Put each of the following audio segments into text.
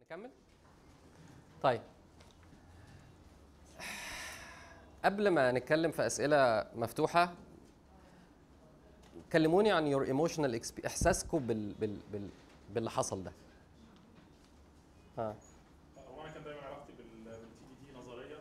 نكمل طيب قبل ما نتكلم في اسئله مفتوحه كلموني عن يور ايموشنال احساسكم بال بال بال باللي حصل ده ها هو انا كان دايما علاقتي بال- بالتي دي دي نظريه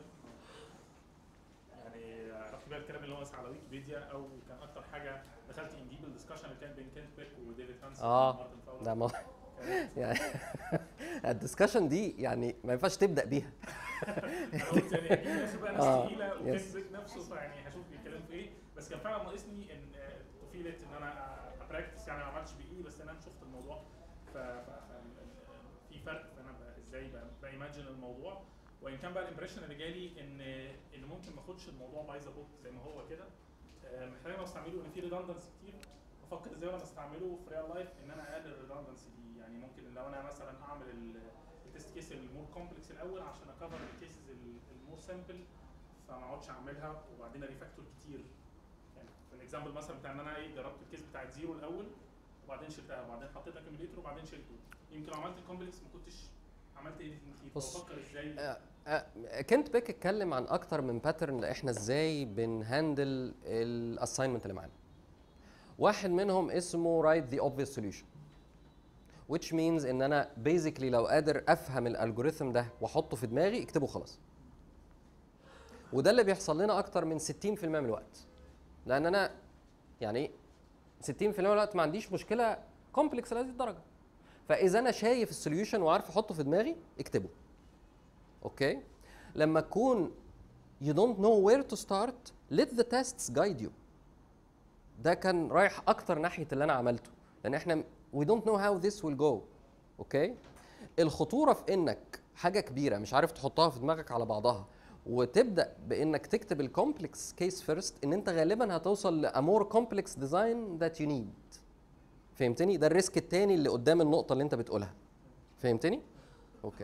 يعني علاقتي بيها الكلام اللي هو على ويكيبيديا او كان اكتر حاجه دخلت ان ديب الدسكشن اللي كان بين كينت بيك وديفيد هانسون اه ومارتن فاولر. ده ما كانت- يعني الدسكشن دي يعني ما ينفعش تبدا بيها انا قلت يعني اكيد ناس بقى ناس آه، تقيله yes. وكينت بيك نفسه فيعني هشوف بيتكلم في ايه بس كان فعلا ناقصني ان تفيلت ان انا ابراكتس يعني ما عملتش بايدي بس انا شفت الموضوع ف ف- ف- في فرق فانا ب- ازاي بايماجن الموضوع وان كان بقى الامبريشن اللي جالي ان ان ممكن ما اخدش الموضوع باي ذا بوك زي ما هو كده آه، محتاج انا استعمله ان في ريدندنسي كتير بفكر ازاي وانا بستعمله في ريال لايف ان انا اقلل الريدندنسي دي يعني ممكن لو انا مثلا اعمل ال- التست كيس المور كومبلكس الاول عشان اكفر الكيسز المور سامبل فما اقعدش اعملها وبعدين ريفاكتور كتير يعني في الاكزامبل مثلا بتاع ان انا ايه جربت الكيس بتاعت زيرو الاول وبعدين شلتها وبعدين حطيت اكيوميليتور وبعدين شلته يمكن لو عملت الكومبلكس ما كنتش عملت ايه كتير بص. بفكر ازاي آه، آه، كنت بيك اتكلم عن اكتر من باترن احنا ازاي بنهندل الاساينمنت اللي معانا واحد منهم اسمه write the obvious solution which means ان انا basically لو قادر افهم الالجوريثم ده واحطه في دماغي اكتبه خلاص وده اللي بيحصل لنا اكتر من 60% من الوقت لان انا يعني 60% من الوقت ما عنديش مشكله كومبلكس لهذه الدرجه فاذا انا شايف السوليوشن وعارف احطه في دماغي اكتبه اوكي لما تكون you don't know where to start let the tests guide you ده كان رايح اكتر ناحيه اللي انا عملته لان احنا we don't know how this will go اوكي الخطوره في انك حاجه كبيره مش عارف تحطها في دماغك على بعضها وتبدا بانك تكتب الكومبلكس كيس فيرست ان انت غالبا هتوصل ل a more complex design that you need فهمتني ده الريسك التاني اللي قدام النقطه اللي انت بتقولها فهمتني اوكي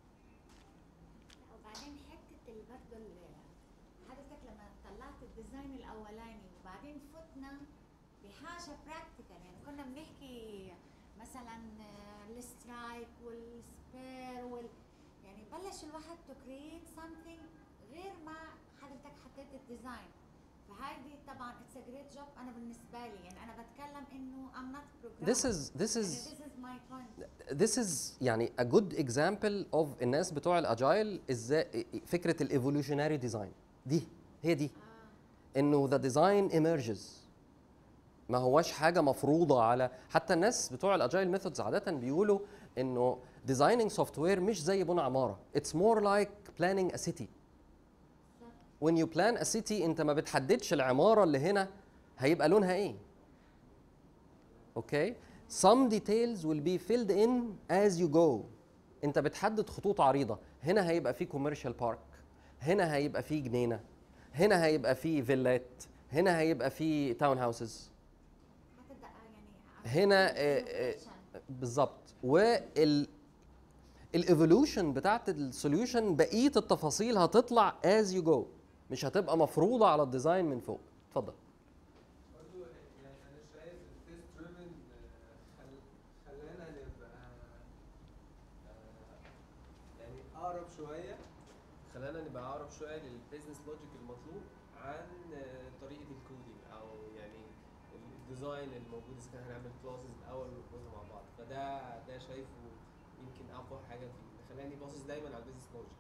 وبعدين حته ال- برضه ال- حضرتك لما طلعت الديزاين الاولاني وبعدين فتنا بحاجه براكتيكال يعني كنا بنحكي مثلا آه، السترايك والسبير وال يعني بلش الواحد تو كرييت سمثينج غير ما حضرتك حطيت الديزاين فهيدي طبعا اتس ا جريت جوب انا بالنسبه لي يعني انا بتكلم انه I'm not programmer this is this يعني is this is my point this is يعني a good example of الناس بتوع الاجايل ازاي فكره الايفولوشناري ديزاين دي هي دي انه the design emerges ما هواش حاجه مفروضه على حتى الناس بتوع الاجايل ميثودز عاده بيقولوا انه designing software مش زي بناء عماره it's more like planning a city when you plan a city انت ما بتحددش العماره اللي هنا هيبقى لونها ايه اوكي some details will be filled in as you go انت بتحدد خطوط عريضه هنا هيبقى في كوميرشال بارك هنا هيبقى في جنينه هنا هيبقى في فيلات هنا هيبقى في تاون هاوسز هتبدا يعني هنا آه، آه، بالظبط وال الايفولوشن بتاعت السوليوشن بقيه التفاصيل هتطلع از يو جو مش هتبقى مفروضه على الديزاين من فوق اتفضل برضو يعني انا شايف التيست دريفن خلانا نبقى آه، يعني اقرب شويه خلانا نبقى اقرب شويه للبيزنس لوجيك المطلوب عن آه، طريقه الكودينج او يعني الديزاين الموجود اذا كان هنعمل كلاسز الاول ونربطها مع بعض فده ده شايفه يمكن اقوى حاجه فيه خلاني باصص دايما على البيزنس لوجيك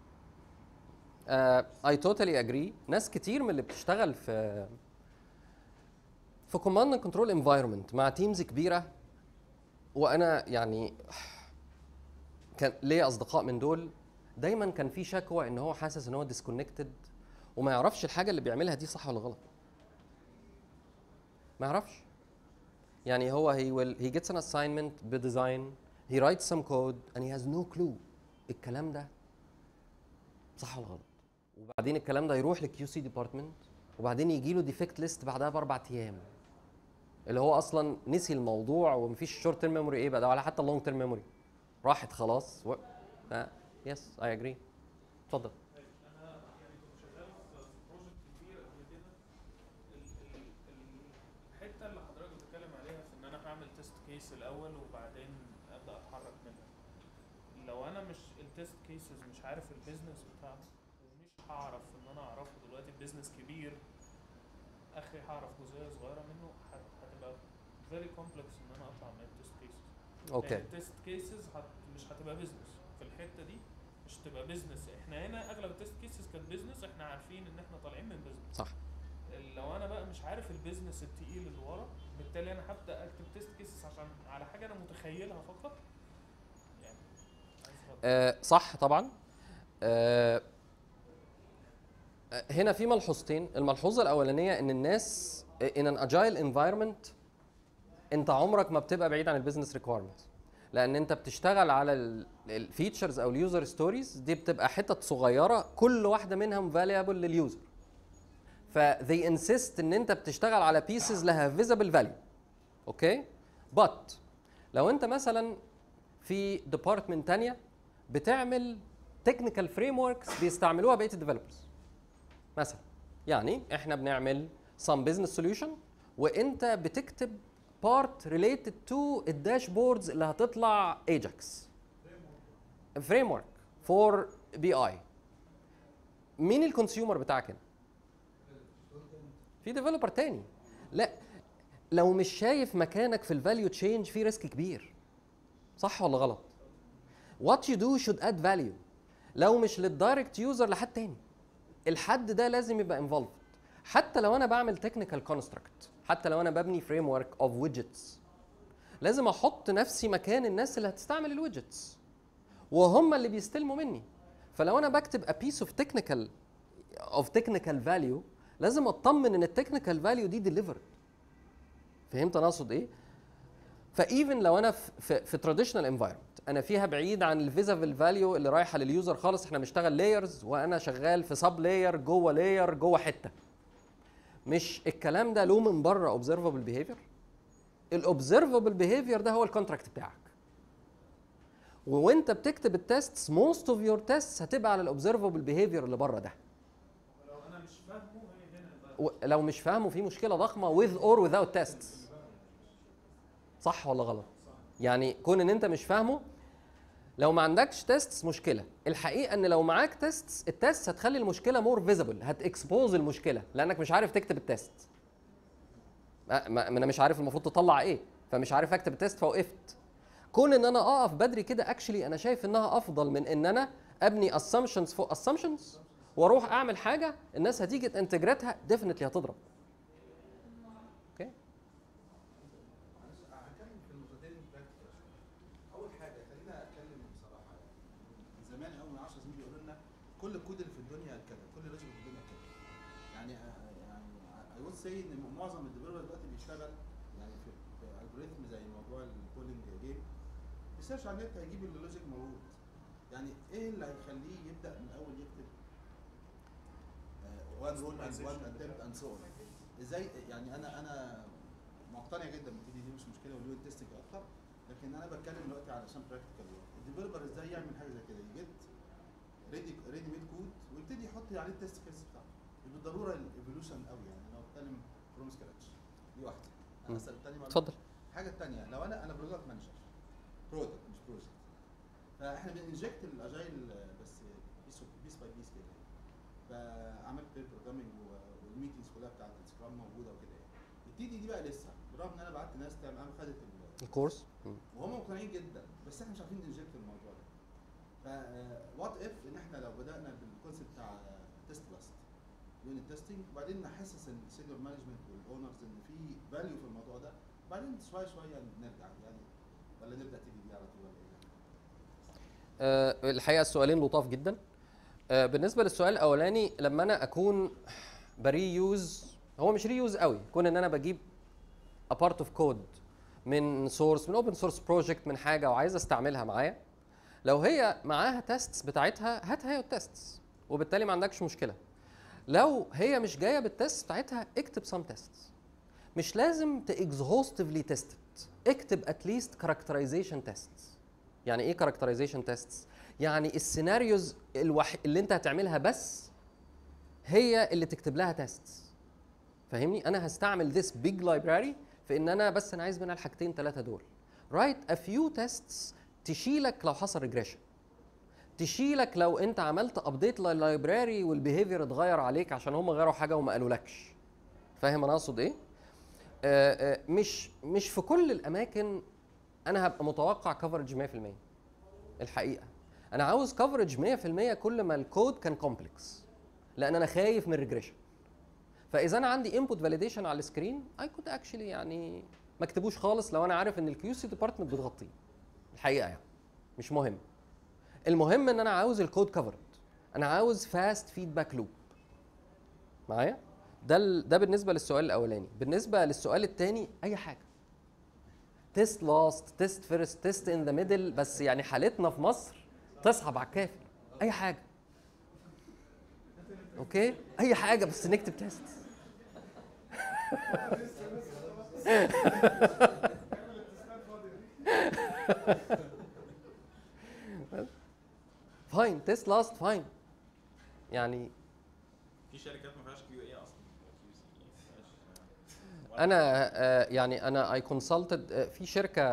اي توتالي اجري ناس كتير من اللي بتشتغل في في كوماند اند كنترول انفايرمنت مع تيمز كبيره وانا يعني كان ليا اصدقاء من دول دايما كان في شكوى ان هو حاسس ان هو ديسكونكتد وما يعرفش الحاجه اللي بيعملها دي صح ولا غلط ما يعرفش يعني هو he will he gets an assignment بديزاين he writes some code and he has no clue الكلام ده صح ولا غلط وبعدين الكلام ده يروح للكيو سي ديبارتمنت وبعدين يجي له ديفكت ليست بعدها باربع ايام اللي هو اصلا نسي الموضوع ومفيش شورت تيرم ميموري ايه بقى ده ولا حتى اللونج تيرم ميموري راحت خلاص و... يس اي اجري اتفضل انا يعني كنت شغال في بروجكت كبير قبل كده ال- ال- ال- الحته اللي حضرتك بتتكلم عليها في ان انا اعمل تيست كيس الاول وبعدين ابدا اتحرك منها لو انا مش التست كيسز مش عارف البيزنس بتاعه ومش هعرف ان انا اعرفه دلوقتي البيزنس كبير اخري هعرف جزئيه صغيره منه هت- هتبقى فيري كومبلكس ان انا اطلع من التست كيسز اوكي التست كيسز هت... مش هتبقى بيزنس في الحته دي مش هتبقى بيزنس احنا هنا اغلب التست كيسز كانت بيزنس احنا عارفين ان احنا طالعين من بيزنس صح لو انا بقى مش عارف البيزنس التقيل اللي ورا بالتالي انا هبدا اكتب تيست كيسز عشان على حاجه انا متخيلها فقط يعني عايز أفضل. آه صح طبعا آه آه، هنا في ملحوظتين الملحوظه الاولانيه ان الناس in an agile environment انت عمرك ما بتبقى بعيد عن البيزنس ريكويرمنت لان انت بتشتغل على الفيتشرز او اليوزر ستوريز دي بتبقى حتت صغيره كل واحده منهم فاليبل لليوزر ف they insist ان انت بتشتغل على pieces لها visible value اوكي but لو انت مثلا في ديبارتمنت تانية بتعمل تكنيكال فريم وركس بيستعملوها بقيه الديفلوبرز مثلا يعني احنا بنعمل some business solution وانت بتكتب part related to الداشبوردز اللي هتطلع ايجاكس فريم ورك فور بي اي مين الكونسيومر بتاعك هنا؟ في ديفلوبر تاني لا لو مش شايف مكانك في الفاليو تشينج في ريسك كبير صح ولا غلط؟ what you do should add value لو مش للدايركت يوزر لحد تاني الحد ده لازم يبقى involved حتى لو انا بعمل تكنيكال كونستراكت حتى لو انا ببني فريم ورك اوف ويدجتس لازم احط نفسي مكان الناس اللي هتستعمل الويدجتس وهم اللي بيستلموا مني فلو انا بكتب a piece of technical of technical value لازم اطمن ان التكنيكال فاليو دي delivered فهمت انا اقصد ايه فايفن لو انا في في, في traditional environment انا فيها بعيد عن الفيزابل فاليو اللي رايحه لليوزر خالص احنا بنشتغل لايرز وانا شغال في سب لاير جوه لاير جوه حته مش الكلام ده له من بره اوبزرفبل بيهيفير الاوبزرفبل بيهيفير ده هو الكونتراكت بتاعك وانت بتكتب التيستس موست اوف يور تيستس هتبقى على الاوبزرفبل بيهيفير اللي بره ده ولو انا مش فاهمه هي هنا بقى و- لو مش فاهمه في مشكله ضخمه with or without tests صح ولا غلط يعني كون ان انت مش فاهمه لو ما عندكش تيستس مشكله الحقيقه ان لو معاك تيستس التيست هتخلي المشكله مور فيزبل هتكسبوز المشكله لانك مش عارف تكتب التيست ما ما ما انا مش عارف المفروض تطلع ايه فمش عارف اكتب التيست فوقفت كون ان انا اقف بدري كده اكشلي انا شايف انها افضل من ان انا ابني assumptions فوق assumptions واروح اعمل حاجه الناس هتيجي تنتجراتها ديفنتلي هتضرب اوكي معلش هتكلم في النقطتين براكتيكال شويه. اول حاجه خلينا اتكلم بصراحه يعني من زمان قوي من 10 سنين بيقولوا لنا كل الكود اللي في الدنيا كده كل لوجيك في الدنيا كده يعني آه، يعني اي وود سي ان معظم الديفلوبر دلوقتي بيشتغل يعني في, في الجوريثم زي موضوع البولينج جيم بيسيرش على النت هيجيب اللوجيك موجود يعني ايه اللي هيخليه يبدا من الاول يكتب وان رول اند وان اتمت اند سو ازاي يعني انا انا مقتنع جدا بالبي دي مش مشكله واليونت تيستنج اكتر لكن انا بتكلم دلوقتي علشان براكتيكال الديفلوبر ازاي يعمل حاجه زي كده يجيت ريدي ريدي ميد كود ويبتدي يحط عليه التيست كيس بتاعته مش بالضروره الايفولوشن قوي يعني انا بتكلم فروم سكراتش دي واحده مم. انا اسال تاني اتفضل الحاجه الثانيه لو انا انا برودكت مانجر برودكت مش بروجكت فاحنا بننجكت الاجايل بس بيس بيس باي بيس كده فعملت بروجرامنج والميتنجز كلها بتاعت السكرام موجوده وكده يعني التي دي دي بقى لسه برغم ان انا بعت ناس تعمل انا خدت ال- الكورس مم. وهم مقتنعين جدا بس احنا مش عارفين ننجكت الموضوع ده ف وات اف ان احنا لو بدانا بالكونسيبت بتاع تيست لاست يونت تيستنج وبعدين نحسس السينيور مانجمنت والاونرز ان في فاليو في الموضوع ده بعدين شويه شويه نرجع يعني ولا نبدا تي دي دي على طول ولا ايه؟ آه، الحقيقه السؤالين لطاف جدا آه، بالنسبه للسؤال الاولاني لما انا اكون بري يوز هو مش ري يوز قوي كون ان انا بجيب a part of code من سورس من اوبن سورس بروجكت من حاجه وعايز استعملها معايا لو هي معاها تيستس بتاعتها هات هي التيستس وبالتالي ما عندكش مشكله لو هي مش جايه بالتيست بتاعتها اكتب سام تيستس مش لازم تاكزهوستفلي تيست اكتب اتليست كاركترايزيشن تيستس يعني ايه كاركترايزيشن تيستس يعني السيناريوز الوح... اللي انت هتعملها بس هي اللي تكتب لها تيستس فاهمني انا هستعمل this big library في ان انا بس انا عايز منها الحاجتين ثلاثه دول write a few tests تشيلك لو حصل regression تشيلك لو انت عملت ابديت لللايبراري والبيهيفير اتغير عليك عشان هم غيروا حاجه وما قالولكش فاهم انا اقصد ايه آه، آه، مش مش في كل الاماكن انا هبقى متوقع كفرج 100% الحقيقه انا عاوز كفرج 100% كل ما الكود كان كومبلكس لان انا خايف من الريجريشن فاذا انا عندي انبوت فاليديشن على السكرين اي كود اكشلي يعني ما اكتبوش خالص لو انا عارف ان الكيو سي ديبارتمنت بتغطيه الحقيقه يعني مش مهم المهم ان انا عاوز الكود كفرد انا عاوز فاست فيدباك لوب معايا ده ال... ده بالنسبه للسؤال الاولاني بالنسبه للسؤال الثاني اي حاجه تيست لاست تيست فيرست تيست ان ذا ميدل بس يعني حالتنا في مصر تصعب على الكافر اي حاجه اوكي اي حاجه بس نكتب تيست فاين تيست لاست فاين يعني في شركات ما فيهاش كيو اي اصلا كيو سي انا آه، يعني انا اي كونسلتد في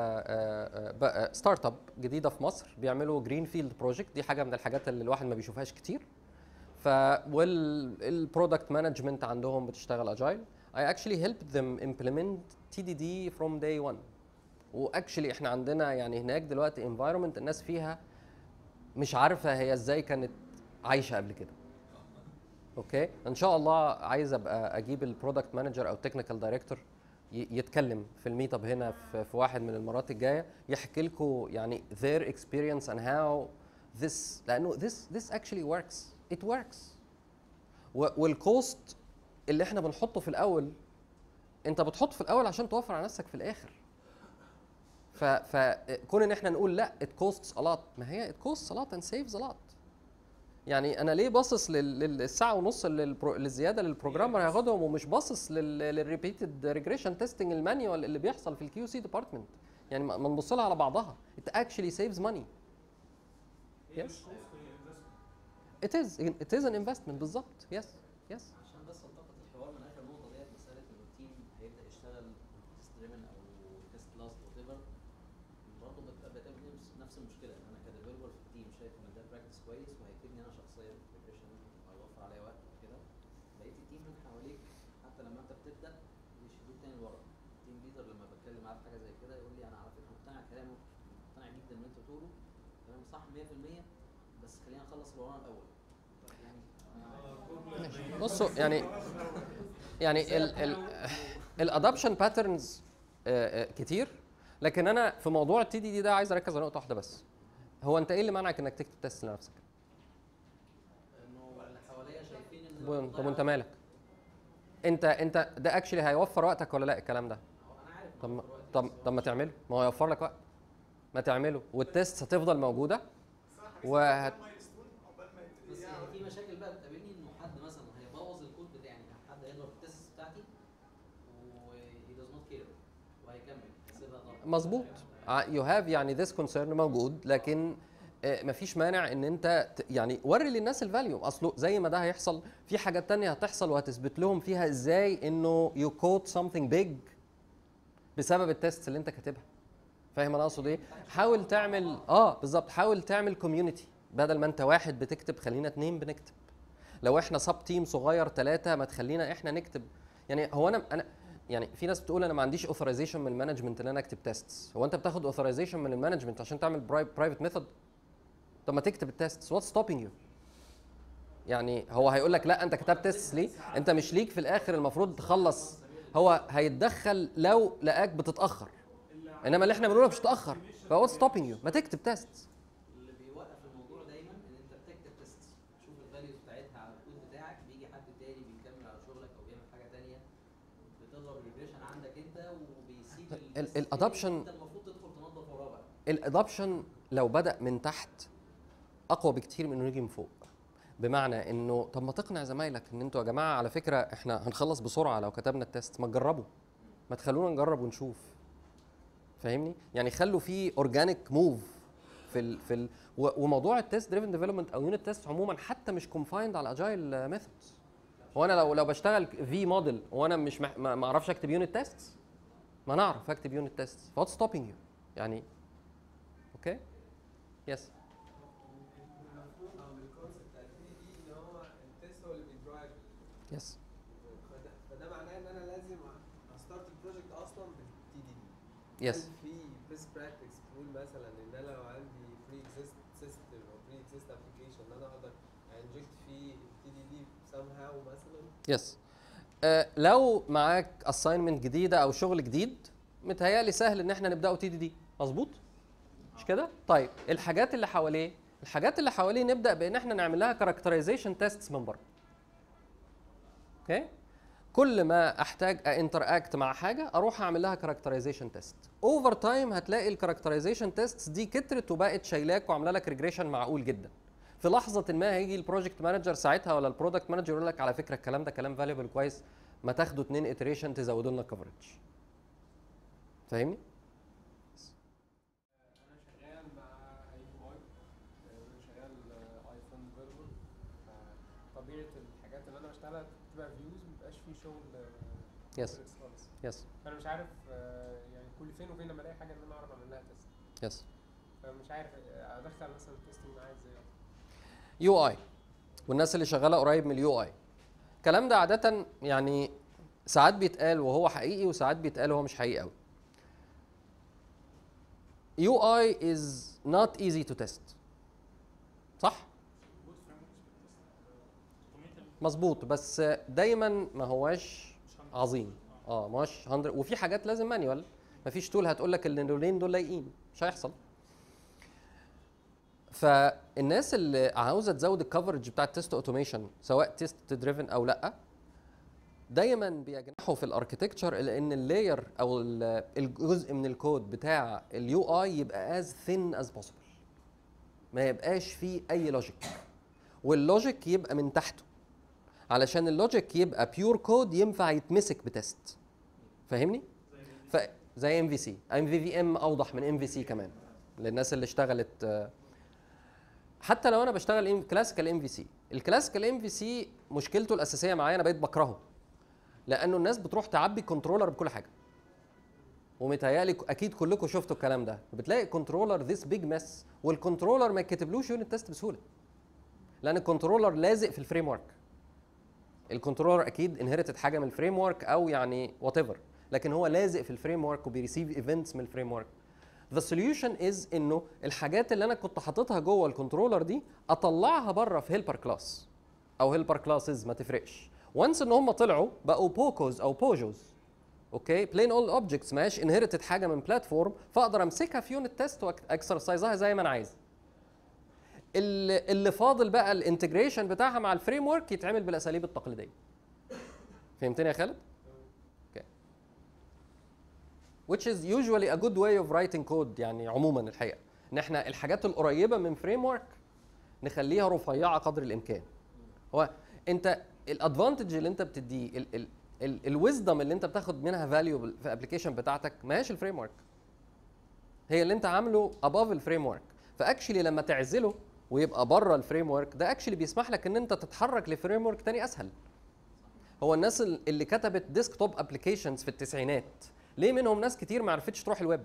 شركه ستارت اب جديده في مصر بيعملوا جرين فيلد بروجكت دي حاجه من الحاجات اللي الواحد ما بيشوفهاش كتير ف والبرودكت مانجمنت عندهم بتشتغل اجايل I actually helped them implement TDD from day one واكشلي احنا عندنا يعني هناك دلوقتي environment الناس فيها مش عارفه هي ازاي كانت عايشه قبل كده اوكي ان شاء الله عايز ابقى اجيب البرودكت مانجر او التكنيكال دايركتور يتكلم في الميت اب هنا في, في واحد من المرات الجايه يحكي لكم يعني their experience and how this لانه this this actually works it works و- والكوست اللي احنا بنحطه في الاول انت بتحط في الاول عشان توفر على نفسك في الاخر ف فكون ان احنا نقول لا it costs a lot ما هي it costs a lot and saves a lot يعني انا ليه باصص لل- لل- للساعه ونص اللي البرو- اللي الزياده اللي البروجرامر هياخدهم ومش باصص للريبيتد ريجريشن تيستنج المانيوال اللي بيحصل في الكيو سي ديبارتمنت يعني ما ما نبص لها على بعضها it actually saves money yes it is it is an investment بالظبط yes yes عشان بس التقط الحوار من اخر نقطه ديت مساله ان التيم هيبدا يشتغل تيست دريفن او تيست لاست وات ايفر برضه بتبقى بتقابل نفس- نفس المشكله ان انا كديفلوبر في التيم شايف ان ده براكتس كويس وهيفيدني انا شخصيا في البريبريشن هيوفر عليا وقت وكده بقيت التيم من حواليك حتى لما انت بتبدا بيشدوك تاني لورا التيم ليدر لما بتكلم معاه في حاجه زي كده يقول لي انا على فكره مقتنع كلامه مقتنع جدا ان انت بتقوله كلام صح 100% بس خلينا نخلص اللي ورانا الاول يعني بصوا يعني يعني ال ال الادابشن باترنز كتير لكن انا في موضوع التي دي دي ده عايز اركز على نقطه واحده بس هو انت ايه اللي منعك انك تكتب تيست لنفسك انه اللي حواليا شايفين ان طب طب وانت مالك انت انت ده اكشلي هيوفر وقتك ولا لا الكلام ده انا عارف طب ما- طب طب ما تعمله ما هو هيوفر لك وقت ما تعمله والتيست هتفضل موجوده وهت بس يعني في مشاكل بقى بتقابلني انه حد مثلا هيبوظ الكود بتاعي يعني حد هيضرب التست بتاعتي و he does not care وهيكمل هيسيبها ضرب مظبوط يو هاف يعني ذس كونسيرن موجود لكن آه، مفيش مانع ان انت ت- يعني وري للناس الفاليو اصله زي ما ده هيحصل في حاجات تانية هتحصل وهتثبت لهم فيها ازاي انه يو كود something big بسبب التيست اللي انت كاتبها فاهم انا اقصد ايه حاول تعمل اه بالظبط حاول تعمل كوميونتي بدل ما انت واحد بتكتب خلينا اتنين بنكتب لو احنا سب تيم صغير ثلاثه ما تخلينا احنا نكتب يعني هو انا انا يعني في ناس بتقول انا ما عنديش اوثرايزيشن من المانجمنت ان انا اكتب تيستس هو انت بتاخد اوثرايزيشن من المانجمنت عشان تعمل برايفت ميثود طب ما تكتب التيستس واتس ستوبينج يو يعني هو هيقول لك لا انت كتبت تيست ليه انت مش ليك في الاخر المفروض تخلص هو هيتدخل لو لقاك بتتاخر انما اللي احنا بنقوله مش تاخر فهو ستوبينج يو ما تكتب تيست اللي بيوقف الموضوع دايما ان انت بتكتب تيست تشوف الفاليوز بتاعتها على الكود بتاعك بيجي حد تاني بيكمل على شغلك او بيعمل حاجه تانيه بتضرب الريجريشن عندك انت وبيسيب ال- التست ال- التاني adoption- انت المفروض تدخل تنظف وراه بقى الادابشن لو بدا من تحت اقوى بكتير من انه يجي من فوق بمعنى انه طب ما تقنع زمايلك ان انتوا يا جماعه على فكره احنا هنخلص بسرعه لو كتبنا التيست ما تجربوا ما تخلونا نجرب ونشوف فاهمني يعني خلوا في اورجانيك موف في ال في ال و- وموضوع التيست دريفن ديفلوبمنت او يونت تيست عموما حتى مش كونفايند على اجايل ميثودز هو انا لو لو بشتغل في موديل وانا مش مح ما ما اعرفش اكتب يونت تيست ما انا اعرف اكتب يونت تيست فواتس ستوبينج يو يعني اوكي يس يس فده, فده معناه ان انا لازم استارت البروجكت اصلا بالتي دي دي يس هل في بيست براكتس تقول مثلا ان انا لو عندي بري اكزيست سيستم او بري اكزيست ابلكيشن ان انا اقدر انجكت فيه التي دي دي somehow مثلا يس آه لو معاك اساينمنت جديده او شغل جديد متهيألي سهل ان احنا نبداه تي دي دي مظبوط مش كده طيب الحاجات اللي حواليه الحاجات اللي حواليه نبدا بان احنا نعمل لها كاركترايزيشن تيستس من بره اوكي كل ما احتاج انتراكت مع حاجه اروح اعمل لها كاركترايزيشن تيست اوفر تايم هتلاقي الكاركترايزيشن تيستس دي كترت وبقت شايلاك وعامله لك ريجريشن معقول جدا في لحظه ما هيجي البروجكت مانجر ساعتها ولا البرودكت مانجر يقول لك على فكره الكلام ده كلام فاليبل كويس ما تاخدوا اتنين اتريشن تزودوا لنا كفرج فاهمني انا شغال مع اي يو اي انا شغال ايفون ديفلوبر طبيعه الحاجات اللي انا بشتغلها بتبقى فيوز مبقاش فيه شغل يس progress خالص يس فانا مش عارف آه، يعني كل فين وفين لما الاقي حاجه ان انا اعرف اعمل لها تيست يس فمش عارف آه، ادخل مثلا التستنج معايا ازاي يو اي والناس اللي شغاله قريب من اليو اي الكلام ده عاده يعني ساعات بيتقال وهو حقيقي وساعات بيتقال وهو مش حقيقي قوي يو اي از نوت ايزي تو تيست صح مظبوط بس دايما ما هواش عظيم اه ما هوش 100 وفي حاجات لازم مانيوال مفيش تول هتقول لك ان اللونين دول لايقين مش هيحصل فالناس اللي عاوزه تزود الكفرج بتاع التست اوتوميشن سواء تيست دريفن او لا دايما بيجنحوا في الاركتكتشر لان اللاير او ال- الجزء من الكود بتاع اليو اي يبقى از ثين از possible ما يبقاش فيه اي لوجيك واللوجيك يبقى من تحته علشان اللوجيك يبقى بيور كود ينفع يتمسك بتست فاهمني ف زي ام في سي ام في في ام اوضح من ام في سي كمان للناس اللي اشتغلت آه، حتى لو انا بشتغل كلاسيكال ام في سي الكلاسيكال ام في سي مشكلته الاساسيه معايا انا بقيت بكرهه لانه الناس بتروح تعبي كنترولر بكل حاجه ومتهيألي ك- اكيد كلكم شفتوا الكلام ده بتلاقي كنترولر ذيس بيج مس والكنترولر ما يتكتبلوش يونت تيست بسهوله لان الكنترولر لازق في الفريم ورك الكنترولر اكيد انهرتد حاجه من الفريم ورك او يعني وات ايفر لكن هو لازق في الفريم ورك وبيريسيف ايفنتس من الفريم ورك ذا سوليوشن از انه الحاجات اللي انا كنت حاططها جوه الكنترولر دي اطلعها بره في هيلبر كلاس او هيلبر كلاسز ما تفرقش وانس ان هم طلعوا بقوا بوكوز او بوجوز اوكي بلين اول اوبجكتس ماهيش انهرتد حاجه من بلاتفورم فاقدر امسكها في يونت تيست واكسرسايزها زي ما انا عايز اللي, اللي فاضل بقى الانتجريشن بتاعها مع الفريم ورك يتعمل بالاساليب التقليديه فهمتني يا خالد اوكي which is usually a good way of writing code يعني عموما الحقيقه ان احنا الحاجات القريبه من فريم ورك نخليها رفيعه قدر الامكان هو انت الادفانتج اللي انت بتديه ال ال ال الويزدم اللي انت بتاخد منها فاليو في الابلكيشن بتاعتك ما هياش الفريم ورك هي اللي انت عامله اباف الفريم ورك فاكشلي لما تعزله ويبقى بره الفريم ورك ده اكشلي بيسمح لك ان انت تتحرك لفريم ورك تاني اسهل هو الناس ال- اللي كتبت ديسك توب ابلكيشنز في التسعينات ليه منهم ناس كتير ما عرفتش تروح الويب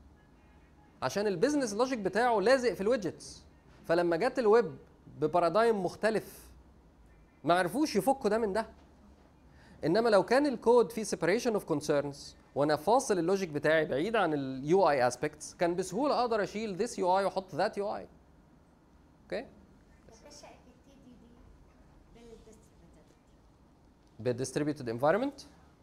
عشان البيزنس لوجيك بتاعه لازق في الويدجتس فلما جت الويب ببارادايم مختلف ما عرفوش يفكوا ده من ده انما لو كان الكود فيه separation اوف كونسيرنز وانا فاصل اللوجيك بتاعي بعيد عن اليو اي اسبيكتس كان بسهوله اقدر اشيل this يو اي واحط ذات يو اي اوكي بتشأك التي دي دي بالديستريبيوتد بالديستريبيوتد انفايرمنت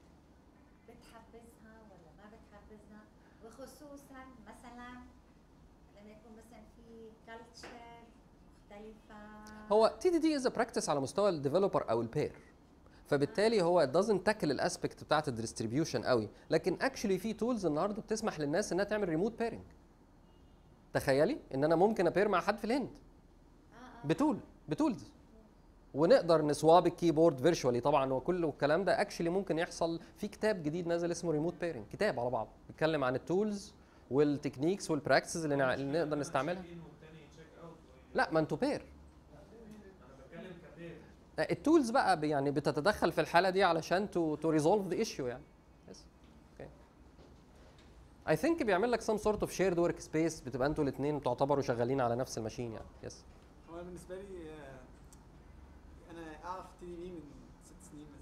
بتحبذها ولا ما بتحبذها وخصوصا مثلا لما يكون مثلا في كلتشر مختلفة هو تي دي دي از براكتس على مستوى الديفلوبر او البير فبالتالي هو doesn't تاكل الاسبكت بتاعت الديستريبيوشن قوي لكن اكشلي في تولز النهارده بتسمح للناس انها تعمل ريموت بيرنج تخيلي ان انا ممكن ابير مع حد في الهند آه آه. بتول بتولز ونقدر نسواب الكيبورد فيرشوالي طبعا وكل الكلام ده اكشلي ممكن يحصل في كتاب جديد نازل اسمه ريموت بيرنج كتاب على بعض بيتكلم عن التولز والتكنيكس والبراكتسز اللي, نع- اللي نقدر نستعملها لا ما انتوا بير التولز بقى ب- يعني بتتدخل في الحاله دي علشان تو تو ريزولف ذا ايشيو يعني يس اوكي اي ثينك بيعمل لك سم سورت اوف شيرد ورك سبيس بتبقى انتوا الاثنين تعتبروا شغالين على نفس الماشين يعني يس هو أنا بالنسبه لي آه، انا اعرف تي دي بي من ست سنين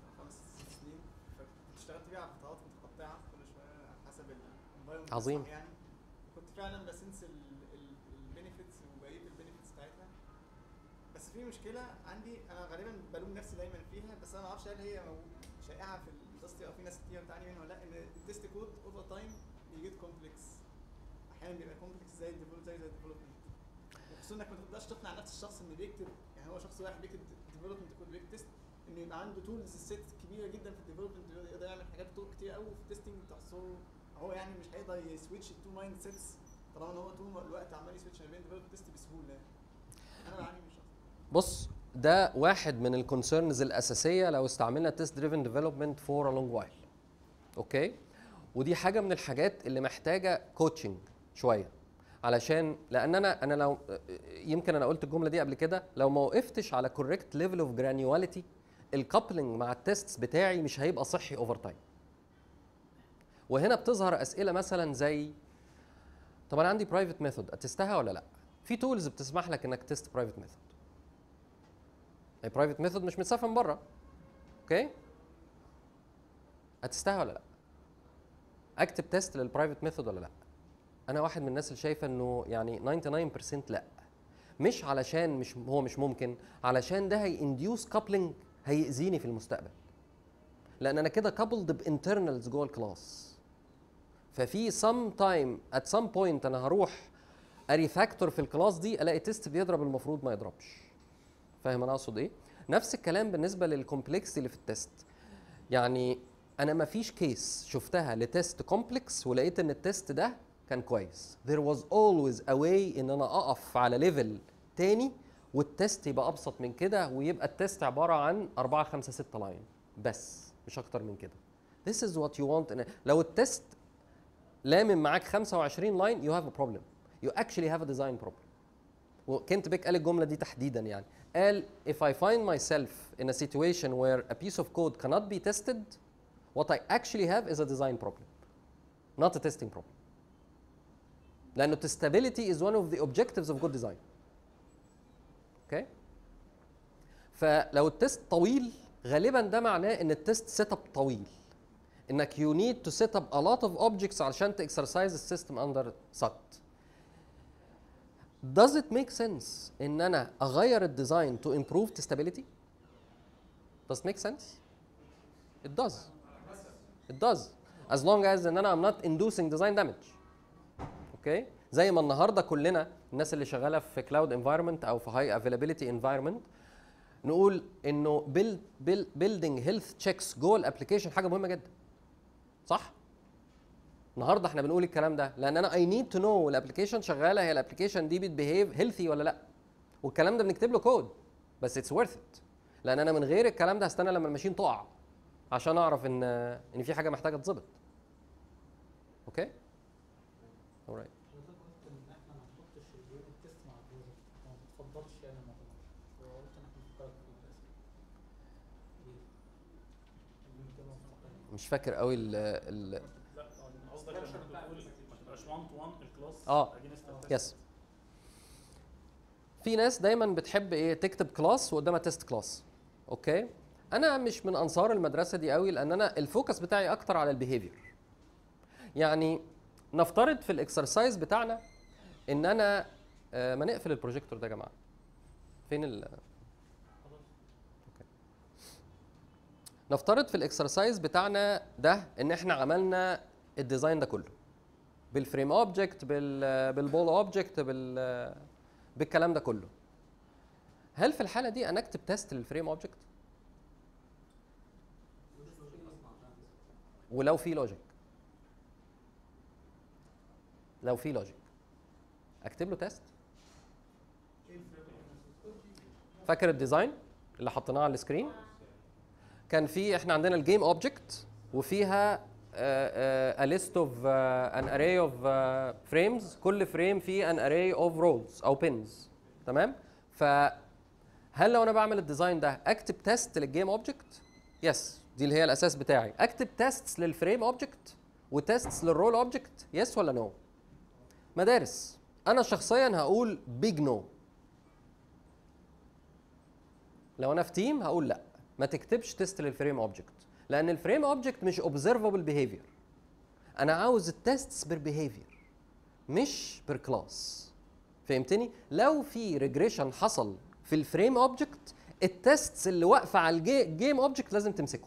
عظيم. صح يعني كنت فعلا بسنس البينيفيتس وبقيه البينيفيتس بتاعتها بس في مشكله عندي انا غالبا بلوم نفسي دايما فيها بس انا ما اعرفش هل هي مو- شائعه في الاندستري او في ناس كتير بتعاني منها ولا لا ان التست كود اوفر تايم بيجيت كومبلكس احيانا بيبقى كومبلكس زي الديفلوب زي زي الديفلوبمنت خصوصا انك ما تقدرش تقنع نفس الشخص اللي بيكتب يعني هو شخص واحد بيكتب ديفلوبمنت كود بيكتب تيست انه يبقى عنده تولز سيت كبيره جدا في الديفلوبمنت يقدر يعمل حاجات طرق كتير قوي في التستنج تحصله هو يعني مش هيقدر يسويتش التو مايند سيتس طالما ان هو طول الوقت عمال يسويتش ما بين ديفلوب تيست بسهوله يعني. انا بعاني من الشخص بص ده واحد من الكونسيرنز الاساسيه لو استعملنا تيست دريفن ديفلوبمنت فور ا لونج وايل اوكي ودي حاجه من الحاجات اللي محتاجه كوتشنج شويه علشان لان انا انا لو يمكن انا قلت الجمله دي قبل كده لو ما وقفتش على كوريكت ليفل اوف جرانيواليتي الكابلنج مع التيستس بتاعي مش هيبقى صحي اوفر تايم وهنا بتظهر اسئله مثلا زي طب انا عندي برايفت ميثود اتستها ولا لا في تولز بتسمح لك انك تست برايفت ميثود البرايفت ميثود مش متسافه من بره اوكي هتستاهل ولا لا اكتب تيست للبرايفت ميثود ولا لا انا واحد من الناس اللي شايفه انه يعني 99% لا مش علشان مش هو مش ممكن علشان ده هينديوس كابلنج هيأذيني في المستقبل لان انا كده كابلد بانترنالز جوه الكلاس ففي سم تايم ات سم بوينت انا هروح اريفاكتور في الكلاس دي الاقي تيست بيضرب المفروض ما يضربش فاهم انا اقصد ايه نفس الكلام بالنسبه للكومبلكس اللي في التست يعني انا ما فيش كيس شفتها لتست كومبلكس ولقيت ان التست ده كان كويس there was always a way ان انا اقف على ليفل تاني والتست يبقى ابسط من كده ويبقى التست عباره عن 4 5 6 لاين بس مش اكتر من كده this is what you want إن لو التست لامم معاك 25 لاين you have a problem you actually have a design problem وكنت بيك قال الجمله دي تحديدا يعني قال if I find myself in a situation where a piece of code cannot be tested what I actually have is a design problem not a testing problem لانه testability is one of the objectives of good design اوكي فلو التست طويل غالبا ده معناه ان التست سيت اب طويل انك you need to set up a lot of objects علشان ت exercise السيستم under SAT does it make sense ان انا اغير الديزاين to improve testability does it make sense it does it does as long as ان انا I'm not inducing design damage اوكي زي ما النهارده كلنا الناس اللي شغاله في كلاود انفايرمنت او في هاي افيلابيلتي انفايرمنت نقول انه بيلد بيلدينج هيلث تشيكس جوه الابلكيشن حاجه مهمه جدا صح النهارده احنا بنقول الكلام ده لان انا اي نيد تو نو الابلكيشن شغاله هي الابلكيشن دي بتبيهيف هيلثي ولا لا والكلام ده بنكتب له كود بس اتس ورث ات لان انا من غير الكلام ده هستنى لما الماشين تقع عشان اعرف ان ان في حاجه محتاجه تتظبط اوكي alright حضرتك قلت ان احنا ما نحطش اليونت تيست مع البروجكت ما بتفضلش يعني الموضوع ده وقلت ان احنا نفكرك فيه للاسف ليه؟ اليونت ده مستقل. مش فاكر قوي ال ال لا قصدك لما بتقول ما تبقاش 1 تو 1 الكلاس اه against the يس في ناس دايما بتحب ايه تكتب كلاس وقدامها تيست كلاس اوكي انا مش من انصار المدرسه دي قوي لان انا الفوكس بتاعي اكتر على البيهيفير يعني نفترض في الاكسرسايز بتاعنا ان انا آه ما نقفل البروجيكتور ده يا جماعه فين ال أوكي. نفترض في الاكسرسايز بتاعنا ده ان احنا عملنا الديزاين ده كله بالفريم اوبجكت بال بالبول اوبجكت بال بالكلام ده كله هل في الحاله دي انا اكتب تيست للفريم اوبجكت ولو في لوجيك لو في لوجيك اكتب له تيست فاكر الديزاين اللي حطيناه على السكرين كان في احنا عندنا الجيم اوبجكت وفيها a list of uh, an array of uh, frames كل فريم فيه an array of rows او pins تمام فهل لو انا بعمل الديزاين ده اكتب تيست للجيم اوبجكت يس دي اللي هي الاساس بتاعي اكتب تيستس للفريم اوبجكت وتيستس للرول اوبجكت يس ولا نو no? مدارس انا شخصيا هقول بيج نو no. لو انا في تيم هقول لا ما تكتبش تيست للفريم اوبجكت لان الفريم اوبجكت مش اوبزرفبل بيهيفير انا عاوز التستس بير بيهيفير مش بير كلاس فهمتني لو في ريجريشن حصل في الفريم اوبجكت التستس اللي واقفه على الجيم اوبجكت لازم تمسكه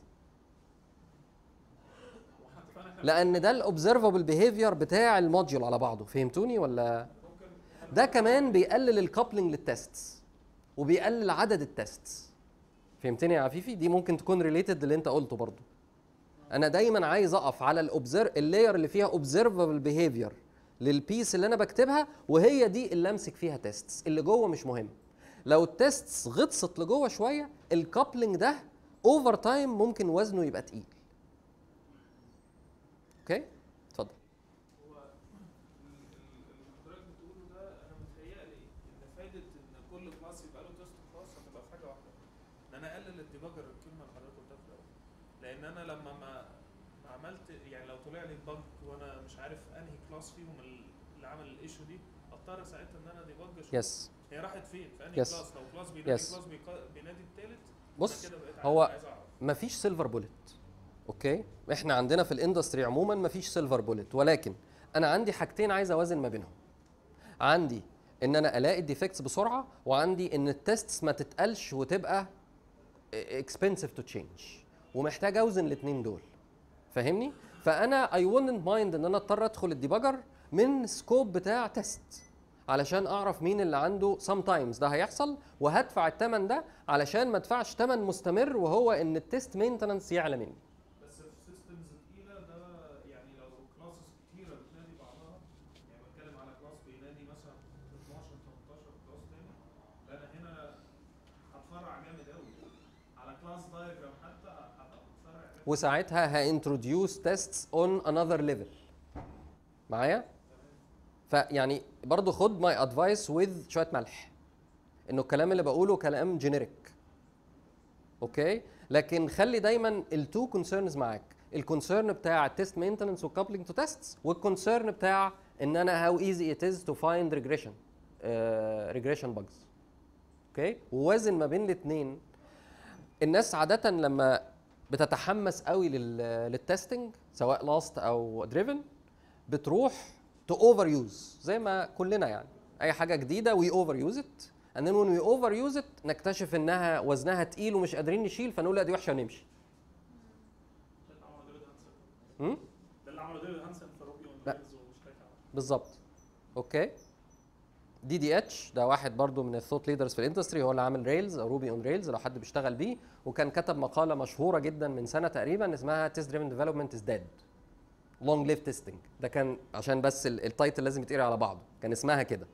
لان ده الاوبزرفبل بيهيفير بتاع الموديول على بعضه فهمتوني ولا ده كمان بيقلل الكابلنج للتستس وبيقلل عدد التستس فهمتني يا عفيفي دي ممكن تكون ريليتد للي انت قلته برضو انا دايما عايز اقف على الاوبزر اللاير اللي فيها اوبزرفبل بيهيفير للبيس اللي انا بكتبها وهي دي اللي امسك فيها تيستس اللي جوه مش مهم لو التيستس غطست لجوه شويه الكابلنج ده اوفر تايم ممكن وزنه يبقى تقيل اوكي اتفضل هو ال- ال- اللي حضرتك بتقوله ده انا متهيألي ان فايده ان كل كلاس يبقى له تيست خاص هتبقى في حاجه واحده ان انا اقلل الديباجر الكلمه اللي حضرتك قلتها في الاول لان انا لما ما ما عملت يعني لو طلع لي بج وانا مش عارف انهي كلاس فيهم ال- اللي عمل الايشو دي اضطر ساعتها ان انا ديباج اشوف يس هي راحت فين في انهي Yes. كلاس لو كلاس بينادي Yes. كلاس بيقا- بينادي التالت بص أنا كده بقيت هو عايز اعرف مفيش سيلفر بوليت اوكي احنا عندنا في الاندستري عموما مفيش سيلفر بوليت ولكن انا عندي حاجتين عايز اوازن ما بينهم عندي ان انا الاقي الديفكتس بسرعه وعندي ان التستس ما تتقلش وتبقى اكسبنسيف تو تشينج ومحتاج اوزن الاثنين دول فاهمني فانا اي wouldn't مايند ان انا اضطر ادخل الديباجر من سكوب بتاع تيست علشان اعرف مين اللي عنده sometimes ده هيحصل وهدفع الثمن ده علشان ما ادفعش ثمن مستمر وهو ان التيست مينتنانس يعلى مني بس في سيستمز تقيله ده يعني لو كلاسز كتيره بتنادي بعضها يعني بتكلم على كلاس بينادي مثلا 12 13 كلاس تاني ده انا هنا هتفرع جامد قوي على كلاس دايجرام حتى هبقى متفرع جامد وساعتها هانتروديوس تيستس اون انذر ليفل معايا فيعني برضو خد ماي ادفايس وذ شويه ملح انه الكلام اللي بقوله كلام جينيريك اوكي لكن خلي دايما التو كونسيرنز معاك الكونسيرن بتاع التيست مينتننس والكابلنج تو تيستس والكونسيرن بتاع ان انا هاو ايزي ات از تو فايند ريجريشن ريجريشن باجز اوكي ووازن ما بين الاثنين الناس عاده لما بتتحمس قوي لل للتستنج سواء لاست او دريفن بتروح تو اوفر يوز زي ما كلنا يعني اي حاجه جديده وي اوفر يوز ات and then when we over use it نكتشف انها وزنها تقيل ومش قادرين نشيل فنقول لا دي وحشه ونمشي ده اللي عمله ديفيد هانسن هم؟ ده اللي عمله ديفيد هانسن في روبي اون لا. ريلز ومش فاكر بالظبط اوكي دي دي اتش ده واحد برضو من الثوت ليدرز في الاندستري هو اللي عامل ريلز او روبي اون ريلز لو حد بيشتغل بيه وكان كتب مقاله مشهوره جدا من سنه تقريبا اسمها تيست دريفن ديفلوبمنت از ديد لونج ليف تيستنج ده كان عشان بس ال- التايتل لازم يتقري على بعضه كان اسمها كده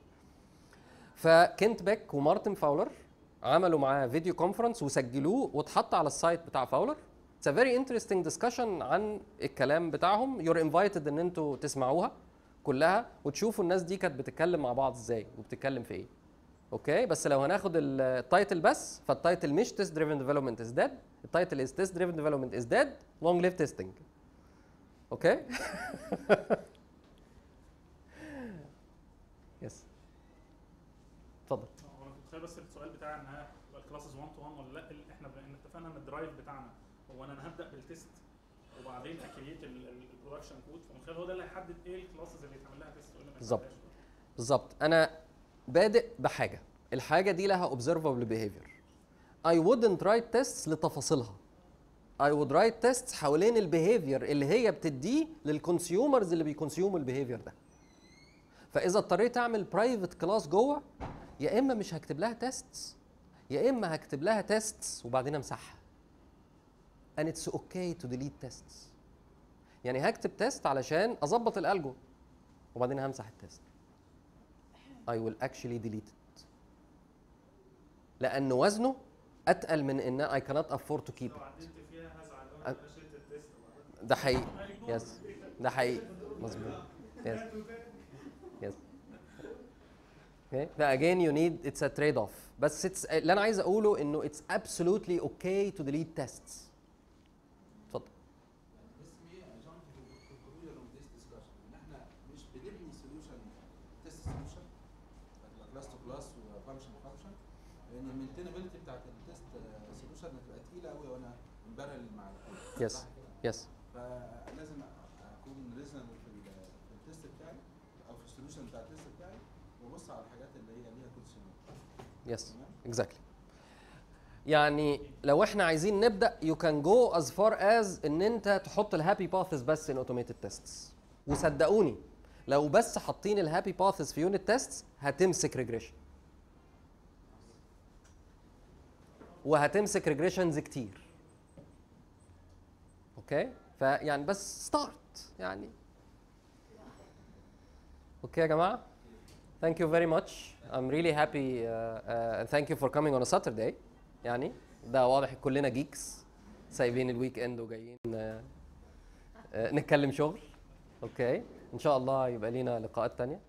فكنت بيك ومارتن فاولر عملوا معاه فيديو كونفرنس وسجلوه واتحط على السايت بتاع فاولر اتس ا فيري انترستنج ديسكشن عن الكلام بتاعهم يور انفايتد ان انتوا تسمعوها كلها وتشوفوا الناس دي كانت بتتكلم مع بعض ازاي وبتتكلم في ايه اوكي بس لو هناخد التايتل بس فالتايتل مش تيست دريفن ديفلوبمنت از ديد التايتل از تيست دريفن ديفلوبمنت از ديد لونج ليف تيستنج اوكي يس اتفضل هو انا كنت متخيل بس السؤال بتاع انها تبقى الكلاسز 1 تو 1 ولا لا ال- احنا بن- اتفقنا ان الدرايف بتاعنا هو انا هبدا بالتيست وبعدين اكريت البرودكشن كود فمتخيل هو ده اللي هيحدد ايه الكلاسز اللي يتعمل لها تيست ولا ما بالظبط. يتعملهاش. بالظبط انا بادئ بحاجه الحاجه دي لها observable behavior I wouldn't write tests لتفاصيلها I would write tests حوالين البيهيفير اللي هي بتديه للكونسيومرز اللي بيكونسيوموا البيهيفير ده فاذا اضطريت اعمل برايفت كلاس جوه يا اما مش هكتب لها تيستس يا اما هكتب لها تيستس وبعدين امسحها and it's okay to delete tests يعني هكتب تيست علشان اظبط الالجو وبعدين همسح التيست I will actually delete it لأن وزنه أتقل من إن I cannot afford to keep لو it عدلت فيها هزعل لو أ- انا شلت التيست وبعدين ده حقيقي يس ده حقيقي مظبوط يس يس okay ده again you need it's a trade off بس it's اللي أنا عايز أقوله إنه it's absolutely okay to delete tests اتفضل This may jump to the conclusion of this discussion ان احنا مش بنبني solution test solution هتبقى كلاس تو كلاس وفانكشن فانكشن لان المينتينابيلتي بتاعت التست سوليوشن هتبقى تقيله قوي وانا مبرل مع الكود Yes. صح كده؟ يس فلازم اكون ريزونبل بتاع التست بتاعي وابص على الحاجات اللي هي ليها كونسيومر يس اكزاكتلي يعني لو احنا عايزين نبدا يو كان جو از فار از ان انت تحط الهابي باثز بس ان اوتوميتد تيستس وصدقوني لو بس حاطين الهابي باثز في يونت تيستس هتمسك ريجريشن وهتمسك ريجريشنز كتير اوكي فيعني بس ستارت يعني اوكي يا جماعه Thank you very much. I'm really happy uh, uh, and thank you for coming on a Saturday. يعني ده واضح كلنا جيكس سايبين الويك اند وجايين uh, uh, نتكلم شغل. اوكي ان شاء الله يبقى لينا لقاءات تانية.